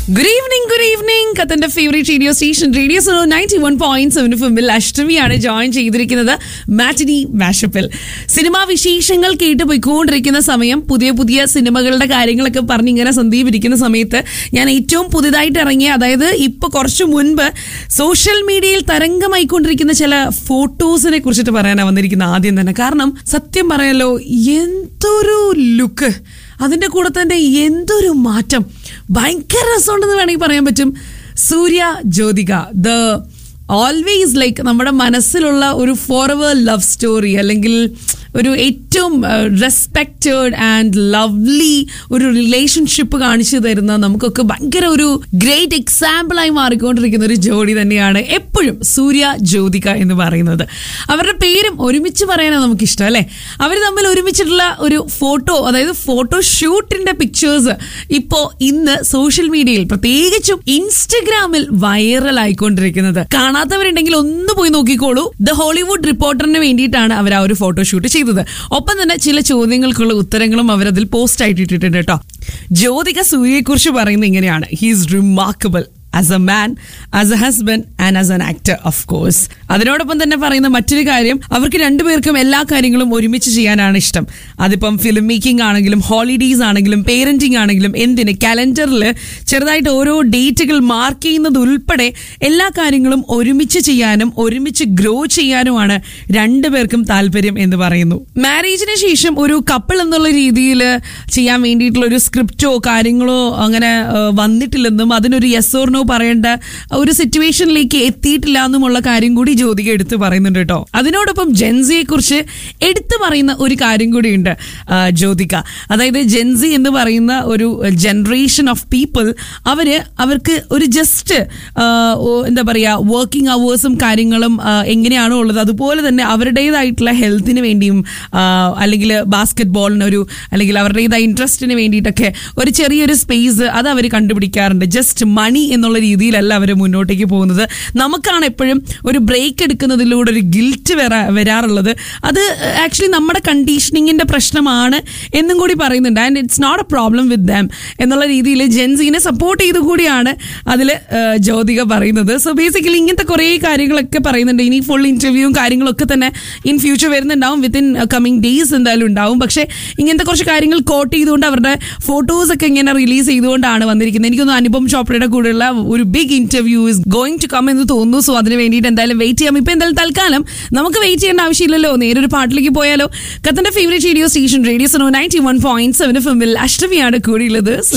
good evening good evening കത്തന്റെ favourite radio station radio so ninety one point seven ഫിമിൽ അഷ്ടമിയാണ് join ചെയ്തിരിക്കുന്നത് matinee മാഷപ്പിൽ cinema വിശേഷങ്ങൾ കേട്ട് പോയിക്കൊണ്ടിരിക്കുന്ന സമയം പുതിയ പുതിയ സിനിമകളുടെ കാര്യങ്ങളൊക്കെ പറഞ്ഞ് ഇങ്ങനെ സന്ദീപ് ഇരിക്കുന്ന സമയത്ത് ഞാൻ ഏറ്റവും പുതിയതായിട്ട് ഇറങ്ങിയ അതായത് ഇപ്പൊ കുറച്ചു മുൻപ് സോഷ്യൽ മീഡിയയിൽ തരംഗമായിക്കൊണ്ടിരിക്കുന്ന ചില ഫോട്ടോസിനെ കുറിച്ചിട്ട് പറയാനാണ് വന്നിരിക്കുന്നത് ആദ്യം തന്നെ കാരണം സത്യം പറയാലോ എന്തൊരു ലുക്ക് അതിന്റെ കൂടെ തന്നെ എന്തൊരു മാറ്റം ഭയങ്കര രസമുണ്ടെന്ന് വേണമെങ്കിൽ പറയാൻ പറ്റും Surya Jyothika the always like നമ്മുടെ മനസ്സിലുള്ള ഒരു ഫോർവർ ലവ് സ്റ്റോറി അല്ലെങ്കിൽ ഒരു ഏറ്റവും റെസ്പെക്റ്റഡ് ആൻഡ് ലവ്ലി ഒരു റിലേഷൻഷിപ്പ് കാണിച്ചു തരുന്ന നമുക്കൊക്കെ ഭയങ്കര ഒരു ഗ്രേറ്റ് എക്സാമ്പിളായി മാറിക്കൊണ്ടിരിക്കുന്ന ഒരു ജോഡി തന്നെയാണ് എപ്പോഴും സൂര്യ ജ്യോതിക എന്ന് പറയുന്നത് അവരുടെ പേരും ഒരുമിച്ച് പറയാനാണ് നമുക്കിഷ്ടം അല്ലേ അവർ തമ്മിൽ ഒരുമിച്ചിട്ടുള്ള ഒരു ഫോട്ടോ അതായത് ഫോട്ടോ ഷൂട്ടിന്റെ പിക്ചേഴ്സ് ഇപ്പോൾ ഇന്ന് സോഷ്യൽ മീഡിയയിൽ പ്രത്യേകിച്ചും ഇൻസ്റ്റഗ്രാമിൽ വൈറൽ ആയിക്കൊണ്ടിരിക്കുന്നത് കാണാത്തവരുണ്ടെങ്കിൽ ഒന്ന് പോയി നോക്കിക്കോളൂ ദ ഹോളിവുഡ് റിപ്പോർട്ടറിന് വേണ്ടിയിട്ടാണ് അവർ ആ ഒരു ഫോട്ടോഷൂട്ട് ചെയ്തത് ഒപ്പം തന്നെ ചില ചോദ്യങ്ങൾക്കുള്ള ഉത്തരങ്ങളും അവർ അതിൽ പോസ്റ്റ് ആയിട്ട് ഇട്ടിട്ടുണ്ട് കേട്ടോ ജ്യോതിക സൂര്യയെക്കുറിച്ച് പറയുന്നത് ഇങ്ങനെയാണ് he's remarkable as a man as a husband and as an actor of course അതിനോടൊപ്പം തന്നെ പറയുന്ന മറ്റൊരു കാര്യം അവർക്ക് രണ്ടുപേർക്കും എല്ലാ കാര്യങ്ങളും ഒരുമിച്ച് ചെയ്യാനാണ് ഇഷ്ടം അതിപ്പം ഫിലിം മേക്കിംഗ് ആണെങ്കിലും ഹോളിഡേയ്സ് ആണെങ്കിലും പേരന്റിംഗ് ആണെങ്കിലും എന്തിന് കലണ്ടറിൽ ചെറുതായിട്ട് ഓരോ ഡേറ്റുകൾ മാർക്ക് ചെയ്യുന്നത് ഉൾപ്പെടെ എല്ലാ കാര്യങ്ങളും ഒരുമിച്ച് ചെയ്യാനും ഒരുമിച്ച് ഗ്രോ ചെയ്യാനുമാണ് രണ്ടുപേർക്കും താല്പര്യം എന്ന് പറയുന്നു മാരേജിന് ശേഷം ഒരു കപ്പിൾ എന്നുള്ള രീതിയിൽ ചെയ്യാൻ വേണ്ടിയിട്ടുള്ള ഒരു സ്ക്രിപ്റ്റോ കാര്യങ്ങളോ അങ്ങനെ ആ, വന്നിട്ടില്ലെന്നും അതിനൊരു യെസ് ഓർ നോ പറയേണ്ട ഒരു സിറ്റുവേഷനിലേക്ക് എത്തിയിട്ടില്ല എന്നുമുള്ള കാര്യം കൂടി ജ്യോതിക എടുത്തു പറയുന്നുണ്ട് കേട്ടോ അതിനോടൊപ്പം ജെൻസിയെ കുറിച്ച് എടുത്തു പറയുന്ന ഒരു കാര്യം കൂടിയുണ്ട് ആ, ജ്യോതിക അതായത് ജെൻസി എന്ന് പറയുന്ന ഒരു ജനറേഷൻ ഓഫ് പീപ്പിൾ അവര് അവർക്ക് ഒരു ജസ്റ്റ് എന്താ പറയാ വർക്കിംഗ് അവേഴ്സും കാര്യങ്ങളും ആ, എങ്ങനെയാണോ ഉള്ളത് അതുപോലെ തന്നെ അവരുടേതായിട്ടുള്ള ഹെൽത്തിന് വേണ്ടിയും ആ, അല്ലെങ്കിൽ ബാസ്കറ്റ് ബോളിന് ഒരു അല്ലെങ്കിൽ അവരുടേതായ ഇൻട്രസ്റ്റിന് വേണ്ടിയിട്ടൊക്കെ ഒരു ചെറിയൊരു സ്പേസ് അത് അവർ കണ്ടുപിടിക്കാറുണ്ട് ജസ്റ്റ് മണി എന്നുള്ള രീതിയിലല്ല അവർ മുന്നോട്ടേക്ക് പോകുന്നത് നമുക്കാണ് എപ്പോഴും ഒരു ബ്രേക്ക് എടുക്കുന്നതിലൂടെ ഒരു ഗിൽറ്റ് വരാ വരാറുള്ളത് അത് ആക്ച്വലി നമ്മുടെ കണ്ടീഷനിങ്ങിന്റെ പ്രശ്നമാണ് എന്നും കൂടി പറയുന്നുണ്ട് and it's not a problem with them എന്നുള്ള രീതിയിൽ ജെൻസിനെ സപ്പോർട്ട് ചെയ്തു കൂടിയാണ് അതിൽ ജ്യോതിക പറയുന്നത് സോ ബേസിക്കലി ഇങ്ങനത്തെ കുറേ കാര്യങ്ങളൊക്കെ പറയുന്നുണ്ട് ഇനി ഫുൾ ഇന്റർവ്യൂവും കാര്യങ്ങളൊക്കെ തന്നെ ഇൻ ഫ്യൂച്ചർ വരുന്നുണ്ടാവും വിത്തിൻ കമ്മിങ് ഡേയ്സ് എന്തായാലും ഉണ്ടാവും പക്ഷേ ഇങ്ങനത്തെ കുറച്ച് കാര്യങ്ങൾ കോട്ട് ചെയ്തുകൊണ്ട് അവരുടെ ഫോട്ടോസ് ഒക്കെ ഇങ്ങനെ റിലീസ് ചെയ്തുകൊണ്ടാണ് വന്നിരിക്കുന്നത് എനിക്കൊന്ന് അനുപം ചോപ്രയുടെ കൂടെയുള്ള ഒരു big interview is going to come എന്ന് തോന്നുന്നു സോ അതിന് വേണ്ടിയിട്ട് എന്തായാലും വെയിറ്റ് ചെയ്യാം ഇപ്പൊ എന്തായാലും തൽക്കാലം നമുക്ക് വെയിറ്റ് ചെയ്യേണ്ട ആവശ്യമില്ലല്ലോ നേരൊരു പാട്ടിലേക്ക് പോയാലോ കത്തന്റെ favourite radio station radio so ninety one point seven F എമ്മിൽ അഷ്ടമിയാണ് കൂടിയുള്ളത്